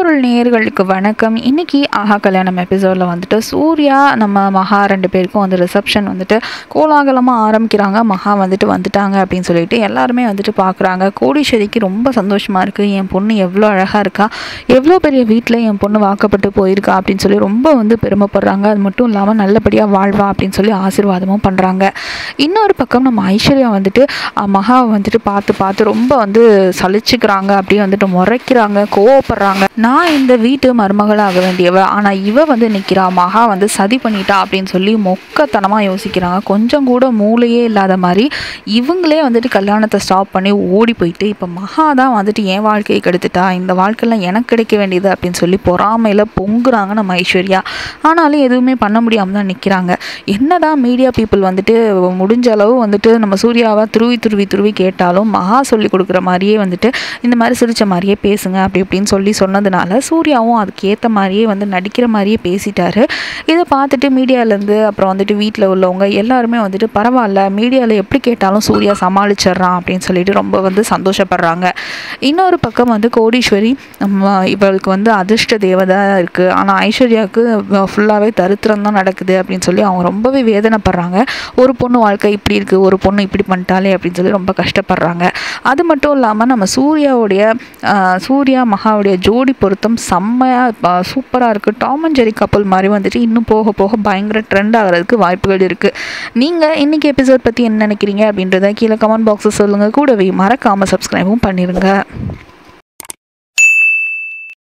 பொருள் நேயர்களுக்கு வணக்கம் இன்னைக்கு ஆஹா கல்யாணம் எபிசோடில் வந்துட்டு சூர்யா நம்ம மகா ரெண்டு பேருக்கும் வந்து ரிசப்ஷன் வந்துட்டு கோலாகலமாக ஆரம்பிக்கிறாங்க மகா வந்துட்டு வந்துட்டாங்க அப்படின்னு சொல்லிட்டு எல்லாருமே வந்துட்டு பார்க்குறாங்க கோடீஸ்வரிக்கு ரொம்ப சந்தோஷமாக இருக்குது என் பொண்ணு எவ்வளோ அழகாக இருக்கா எவ்வளோ பெரிய வீட்டில் என் பொண்ணு வாக்கப்பட்டு போயிருக்கா அப்படின்னு சொல்லி ரொம்ப வந்து பெருமைப்படுறாங்க அது மட்டும் இல்லாமல் நல்லபடியாக வாழ்வா அப்படின்னு சொல்லி ஆசீர்வாதமும் பண்ணுறாங்க இன்னொரு பக்கம் நம்ம ஐஸ்வர்யா வந்துட்டு அஹ், மகாவை வந்துட்டு பார்த்து பார்த்து ரொம்ப வந்து சலிச்சுக்கிறாங்க அப்படியே வந்துட்டு முறைக்கிறாங்க கோவப்படுறாங்க நான் இந்த வீட்டு மருமகளாக வேண்டியவ ஆனால் இவ வந்து நிற்கிறா மகா வந்து சதி பண்ணிட்டா அப்படின்னு சொல்லி மொக்கத்தனமாக யோசிக்கிறாங்க கொஞ்சம் கூட மூளையே இல்லாத மாதிரி இவங்களே வந்துட்டு கல்யாணத்தை ஸ்டாப் பண்ணி ஓடி போயிட்டு இப்போ மகா தான் வந்துட்டு என் வாழ்க்கையை கெடுத்துட்டா இந்த வாழ்க்கையில் எனக்கு கிடைக்க வேண்டியது அப்படின்னு சொல்லி பொறாமையில் பொங்குறாங்க நம்ம ஐஸ்வர்யா ஆனாலும் எதுவுமே பண்ண முடியாமல் தான் நிற்கிறாங்க என்னதான் மீடியா பீப்புள் வந்துட்டு முடிஞ்ச அளவு வந்துட்டு நம்ம சூர்யாவை துருவி துருவி துருவி கேட்டாலும் மகா சொல்லி கொடுக்குற மாதிரியே வந்துட்டு இந்த மாதிரி சிரிச்ச மாதிரியே பேசுங்க அப்படி இப்படின்னு சொல்லி சொன்னதுனால சூர்யாவும் அதுக்கேற்ற மாதிரியே வந்து நடிக்கிற மாதிரியே பேசிட்டாரு இதை பார்த்துட்டு மீடியாலேருந்து அப்புறம் வந்துட்டு வீட்டில் உள்ளவங்க எல்லாருமே வந்துட்டு பரவாயில்ல மீடியாவில் எப்படி கேட்டாலும் சூர்யா சமாளிச்சிடுறான் அப்படின்னு சொல்லிட்டு ரொம்ப வந்து சந்தோஷப்படுறாங்க இன்னொரு பக்கம் வந்து கோடீஸ்வரி நம்ம இவளுக்கு வந்து அதிர்ஷ்ட தேவதை இருக்குது ஆனால் ஐஸ்வர்யாவுக்கு ஃபுல்லாகவே தரித்திரம் தான் நடக்குது அப்படின்னு சொல்லி அவங்க ரொம்பவே வேதனைப்படுறாங்க ஒரு பொண்ணு வாழ்க்கை இப்படி இருக்குது ஒரு பொண்ணு இப்படி பண்ணிட்டாலே அப்படின்னு சொல்லி ரொம்ப கஷ்டப்படுறாங்க அது மட்டும் இல்லாமல் நம்ம சூர்யாவுடைய ஆஹ், சூர்யா மகாவுடைய ஜோடி பொருத்தம் செம்மையாக சூப்பராக இருக்குது டாம் அண்ட் ஜெரி கப்பல் மாதிரி வந்துட்டு இன்னும் போக போக பயங்கர ட்ரெண்ட் ஆகிறதுக்கு வாய்ப்புகள் இருக்குது நீங்கள் இன்றைக்கி எபிசோட் பற்றி என்ன நினைக்கிறீங்க அப்படின்றத கீழே கமெண்ட் பாக்ஸில் சொல்லுங்கள் கூடவே மறக்காமல் சப்ஸ்கிரைபும் பண்ணிடுங்க